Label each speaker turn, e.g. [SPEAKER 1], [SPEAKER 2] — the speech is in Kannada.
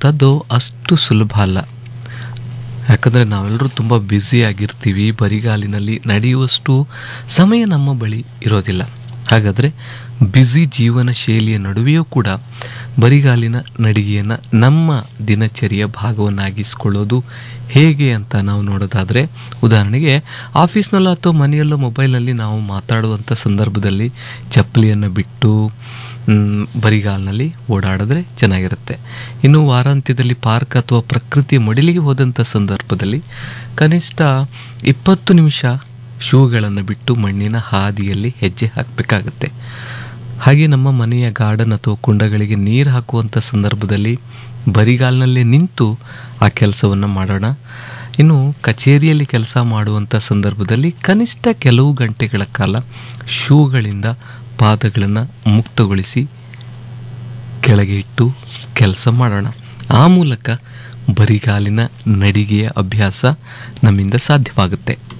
[SPEAKER 1] ಮಾಡುವಂಥದ್ದು ಅಷ್ಟು ಸುಲಭ ಅಲ್ಲ ಯಾಕಂದರೆ ನಾವೆಲ್ಲರೂ ತುಂಬ ಬ್ಯುಸಿಯಾಗಿರ್ತೀವಿ ಬರಿಗಾಲಿನಲ್ಲಿ ನಡೆಯುವಷ್ಟು ಸಮಯ ನಮ್ಮ ಬಳಿ ಇರೋದಿಲ್ಲ ಹಾಗಾದರೆ ಬ್ಯುಸಿ ಜೀವನ ಶೈಲಿಯ ನಡುವೆಯೂ ಕೂಡ ಬರಿಗಾಲಿನ ನಡಿಗೆಯನ್ನು ನಮ್ಮ ದಿನಚರಿಯ ಭಾಗವನ್ನಾಗಿಸ್ಕೊಳ್ಳೋದು ಹೇಗೆ ಅಂತ ನಾವು ನೋಡೋದಾದರೆ ಉದಾಹರಣೆಗೆ ಆಫೀಸ್ನಲ್ಲೋ ಅಥವಾ ಮನೆಯಲ್ಲೋ ಮೊಬೈಲ್ನಲ್ಲಿ ನಾವು ಮಾತಾಡುವಂಥ ಸಂದರ್ಭದಲ್ಲಿ ಚಪ್ಪಲಿಯನ್ನು ಬಿಟ್ಟು ಮ್, ಬರಿಗಾಲಿನಲ್ಲಿ ಓಡಾಡಿದ್ರೆ ಚೆನ್ನಾಗಿರುತ್ತೆ ಇನ್ನು ವಾರಾಂತ್ಯದಲ್ಲಿ ಪಾರ್ಕ್ ಅಥವಾ ಪ್ರಕೃತಿಯ ಮಡಿಲಿಗೆ ಹೋದಂಥ ಸಂದರ್ಭದಲ್ಲಿ ಕನಿಷ್ಠ ಇಪ್ಪತ್ತು ನಿಮಿಷ ಶೂಗಳನ್ನು ಬಿಟ್ಟು ಮಣ್ಣಿನ ಹಾದಿಯಲ್ಲಿ ಹೆಜ್ಜೆ ಹಾಕಬೇಕಾಗತ್ತೆ ಹಾಗೆ ನಮ್ಮ ಮನೆಯ ಗಾರ್ಡನ್ ಅಥವಾ ಕುಂಡಗಳಿಗೆ ನೀರು ಹಾಕುವಂಥ ಸಂದರ್ಭದಲ್ಲಿ ಬರಿಗಾಲಿನಲ್ಲೇ ನಿಂತು ಆ ಕೆಲಸವನ್ನು ಮಾಡೋಣ ಇನ್ನು ಕಚೇರಿಯಲ್ಲಿ ಕೆಲಸ ಮಾಡುವಂಥ ಸಂದರ್ಭದಲ್ಲಿ ಕನಿಷ್ಠ ಕೆಲವು ಗಂಟೆಗಳ ಕಾಲ ಶೂಗಳಿಂದ ಪಾದಗಳನ್ನು ಮುಕ್ತಗೊಳಿಸಿ ಕೆಳಗೆ ಇಟ್ಟು ಕೆಲಸ ಮಾಡೋಣ ಆ ಮೂಲಕ ಬರಿಗಾಲಿನ ನಡಿಗೆಯ ಅಭ್ಯಾಸ ನಮ್ಮಿಂದ ಸಾಧ್ಯವಾಗುತ್ತೆ